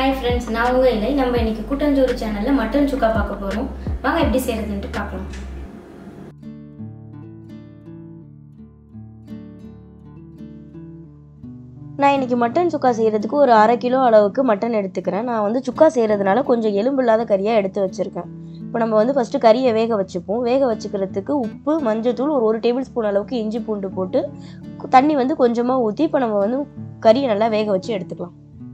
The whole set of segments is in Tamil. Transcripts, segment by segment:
ஹாய் ஃப்ரெண்ட்ஸ் நான் உங்கள் இல்லை நம்ம இன்னைக்கு கூட்டஞ்சோறு சேனலில் மட்டன் சுக்கா பார்க்க போகிறோம் வாங்க எப்படி செய்கிறதுன்ட்டு பார்க்கலாம் நான் இன்னைக்கு மட்டன் சுக்கா செய்கிறதுக்கு ஒரு அரை கிலோ அளவுக்கு மட்டன் எடுத்துக்கிறேன் நான் வந்து சுக்கா செய்கிறதுனால கொஞ்சம் எலும்பு இல்லாத கறியாக எடுத்து வச்சுருக்கேன் இப்போ நம்ம வந்து ஃபஸ்ட்டு கறியை வேக வச்சுப்போம் வேக வச்சுக்கிறதுக்கு உப்பு மஞ்சத்தூள் ஒரு ஒரு டேபிள் ஸ்பூன் அளவுக்கு இஞ்சி பூண்டு போட்டு தண்ணி வந்து கொஞ்சமாக ஊற்றி இப்போ நம்ம வந்து கறியை நல்லா வேக வச்சு எடுத்துக்கலாம்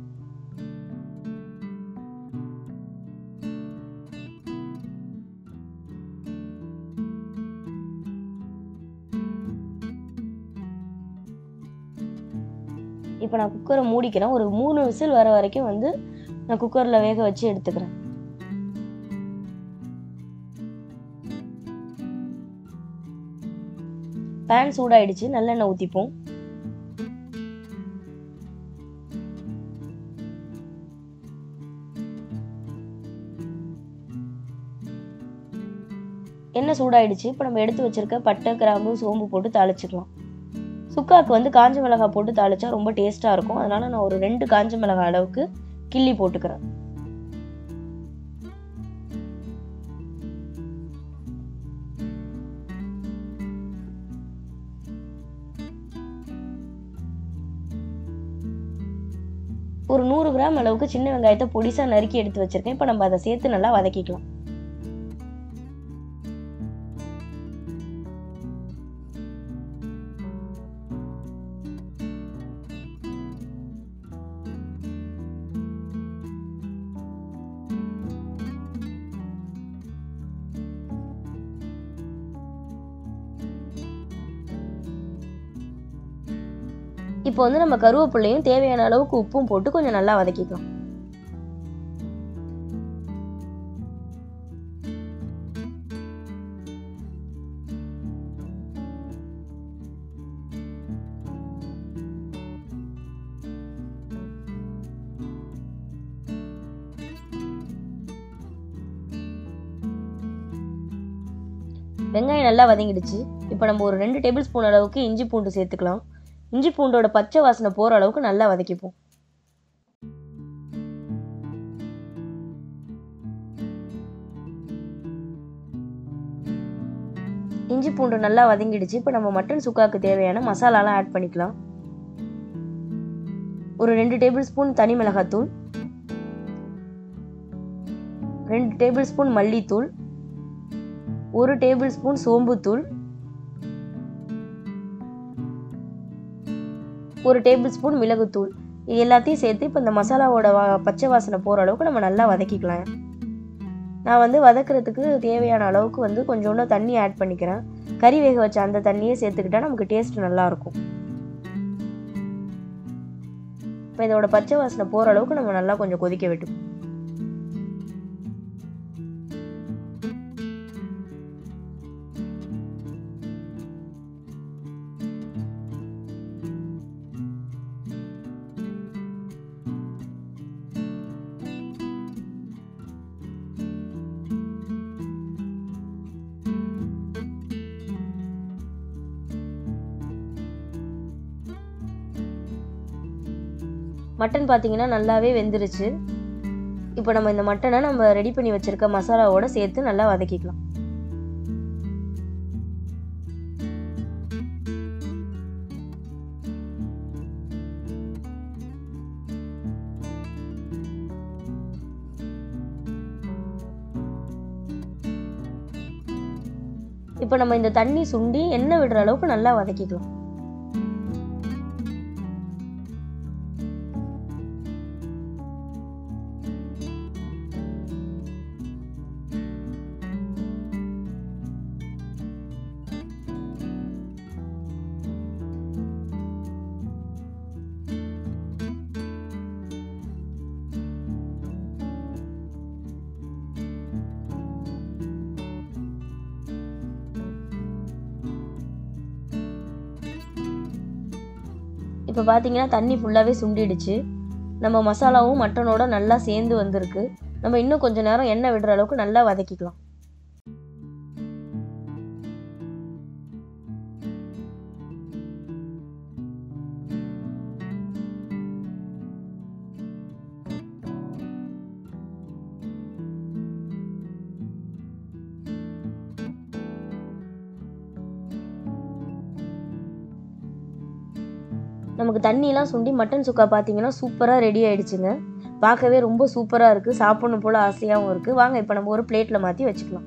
இப்போ நான் குக்கரை மூடிக்கிறேன் ஒரு மூணு விசில் வர வரைக்கும் வந்து நான் குக்கரில் வேக வச்சு எடுத்துக்கிறேன் பேன் சூடாயிடுச்சு நல்லெண்ணெய் ஊற்றிப்போம் எண்ணெய் சூடாயிடுச்சு இப்போ நம்ம எடுத்து வச்சிருக்க பட்டை கிராம்பு சோம்பு போட்டு தாளிச்சுக்கலாம் சுக்காக்கு வந்து காஞ்ச மிளகாய் போட்டு தாளிச்சா ரொம்ப டேஸ்ட்டாக இருக்கும் அதனால நான் ஒரு ரெண்டு காஞ்ச மிளகாய் அளவுக்கு கிள்ளி போட்டுக்கிறேன் ஒரு நூறு கிராம் அளவுக்கு சின்ன வெங்காயத்தை பொடிசாக நறுக்கி எடுத்து வச்சிருக்கேன் இப்போ நம்ம அதை சேர்த்து நல்லா வதக்கிக்கலாம் இப்போ வந்து நம்ம கருவேப்பிள்ளையும் தேவையான அளவுக்கு உப்பும் போட்டு கொஞ்சம் நல்லா வதக்கிக்கலாம் வெங்காயம் நல்லா வதங்கிடுச்சு இப்போ நம்ம ஒரு ரெண்டு டேபிள் ஸ்பூன் அளவுக்கு இஞ்சி பூண்டு சேர்த்துக்கலாம் இஞ்சி பூண்டோட பச்சை வாசனை போகிற அளவுக்கு நல்லா வதக்கிப்போம் இஞ்சி பூண்டு நல்லா வதங்கிடுச்சு இப்போ நம்ம மட்டன் சுக்காக்கு தேவையான மசாலாலாம் ஆட் பண்ணிக்கலாம் ஒரு ரெண்டு டேபிள் ஸ்பூன் தனி மிளகாத்தூள் ரெண்டு டேபிள் ஸ்பூன் மல்லித்தூள் ஒரு டேபிள் ஸ்பூன் சோம்புத்தூள் ஒரு டேபிள் ஸ்பூன் மிளகுத்தூள் இது எல்லாத்தையும் சேர்த்து இப்போ இந்த மசாலாவோட வா பச்சை வாசனை போகிற அளவுக்கு நம்ம நல்லா வதக்கிக்கலாம் நான் வந்து வதக்கிறதுக்கு தேவையான அளவுக்கு வந்து கொஞ்சோண்டு தண்ணி ஆட் பண்ணிக்கிறேன் கறி வேக வச்ச அந்த தண்ணியே சேர்த்துக்கிட்டா நமக்கு டேஸ்ட் நல்லாயிருக்கும் இப்போ இதோட பச்சை வாசனை போகிற அளவுக்கு நம்ம நல்லா கொஞ்சம் கொதிக்க விட்டுப்போம் மட்டன் பார்த்தீங்கன்னா நல்லாவே வெந்துருச்சு இப்போ நம்ம இந்த மட்டனை நம்ம ரெடி பண்ணி வச்சிருக்க மசாலாவோட சேர்த்து நல்லா வதக்கிக்கலாம் இப்போ நம்ம இந்த தண்ணி சுண்டி எண்ணெய் விடுற அளவுக்கு நல்லா வதக்கிக்கலாம் இப்போ பார்த்தீங்கன்னா தண்ணி ஃபுல்லாகவே சுண்டிடுச்சு நம்ம மசாலாவும் மட்டனோட நல்லா சேர்ந்து வந்திருக்கு நம்ம இன்னும் கொஞ்ச நேரம் எண்ணெய் விடுற அளவுக்கு நல்லா வதக்கிக்கலாம் நமக்கு தண்ணியெலாம் சுண்டி மட்டன் சுக்கா பார்த்தீங்கன்னா சூப்பராக ரெடி ஆயிடுச்சுங்க பார்க்கவே ரொம்ப சூப்பராக இருக்குது சாப்பிடணும் போல் ஆசையாகவும் இருக்குது வாங்க இப்போ நம்ம ஒரு பிளேட்டில் மாற்றி வச்சுக்கலாம்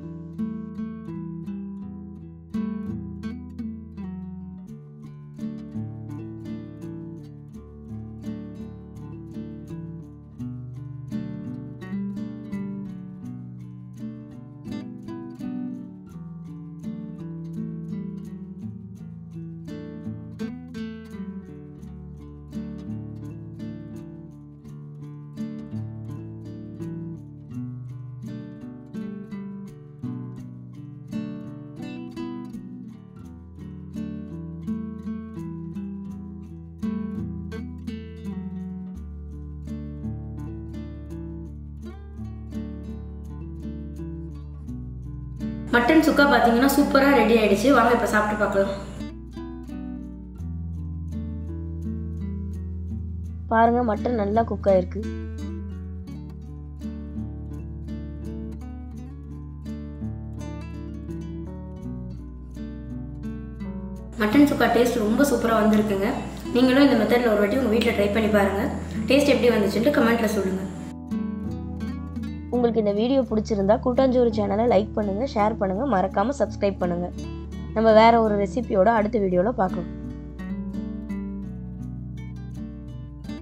மட்டன் சுக்கா பார்த்தீங்கன்னா சூப்பராக ரெடி ஆயிடுச்சு வாங்க இப்போ சாப்பிட்டு பார்க்கலாம் பாருங்க மட்டன் நல்லா குக் ஆயிருக்கு மட்டன் சுக்கா டேஸ்ட் ரொம்ப சூப்பராக வந்திருக்குங்க நீங்களும் இந்த மெத்தடில் ஒரு வாட்டி உங்கள் வீட்டில் ட்ரை பண்ணி பாருங்கள் டேஸ்ட் எப்படி வந்துச்சுன்ட்டு கமெண்ட்டில் சொல்லுங்கள் உங்களுக்கு இந்த வீடியோ பிடிச்சிருந்தா கூட்டாஞ்சோறு சேனலை லைக் பண்ணுங்கள் ஷேர் பண்ணுங்கள் மறக்காமல் சப்ஸ்கிரைப் பண்ணுங்கள் நம்ம வேறு ஒரு ரெசிபியோட அடுத்த வீடியோவில் பார்க்கலாம்